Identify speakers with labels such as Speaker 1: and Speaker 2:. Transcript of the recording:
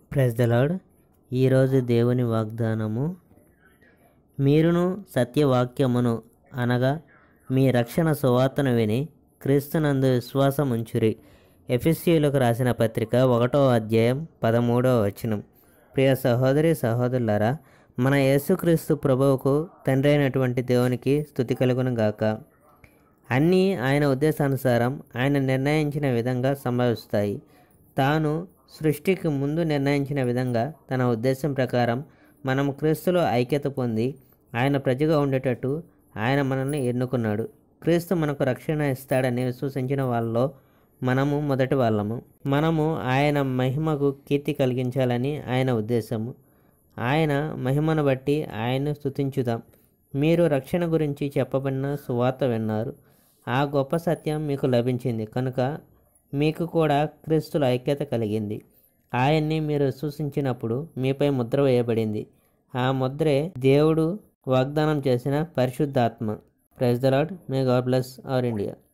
Speaker 1: press the lord ఈరోజు దేవుని వాగ్దానము మీరును సత్యవాక్యమును అనగా మీ రక్షణ సువార్తను విని క్రీస్తునందు విశ్వాసం ఉంచురి ఎఫ్ఎస్సీలకు రాసిన పత్రిక ఒకటో అధ్యాయం పదమూడవ వచనం ప్రియ సహోదరి సహోదరులారా మన యేసుక్రీస్తు ప్రభువుకు తండ్రి అయినటువంటి దేవునికి స్థుతి కలుగును గాక అన్నీ ఆయన ఉద్దేశానుసారం ఆయన నిర్ణయించిన విధంగా సంభవిస్తాయి తాను సృష్టికి ముందు నిర్ణయించిన విధంగా తన ఉద్దేశం ప్రకారం మనం క్రీస్తులో ఐక్యత పొంది ఆయన ప్రజగా ఉండేటట్టు ఆయన మనల్ని ఎన్నుకున్నాడు క్రీస్తు మనకు రక్షణ ఇస్తాడని విశ్వసించిన వాళ్ళలో మనము మొదటి వాళ్ళము మనము ఆయన మహిమకు కీర్తి కలిగించాలని ఆయన ఉద్దేశము ఆయన మహిమను బట్టి ఆయన్ను స్తుతించుదాం మీరు రక్షణ గురించి చెప్పబడిన సువార్త విన్నారు ఆ గొప్ప సత్యం మీకు లభించింది కనుక మీకు కూడా క్రీస్తుల ఐక్యత కలిగింది ఆయన్ని మీరు విశ్వసించినప్పుడు మీపై ముద్ర వేయబడింది ఆ ముద్రే దేవుడు వాగ్దానం చేసిన పరిశుద్ధాత్మ praise the lord may God bless our India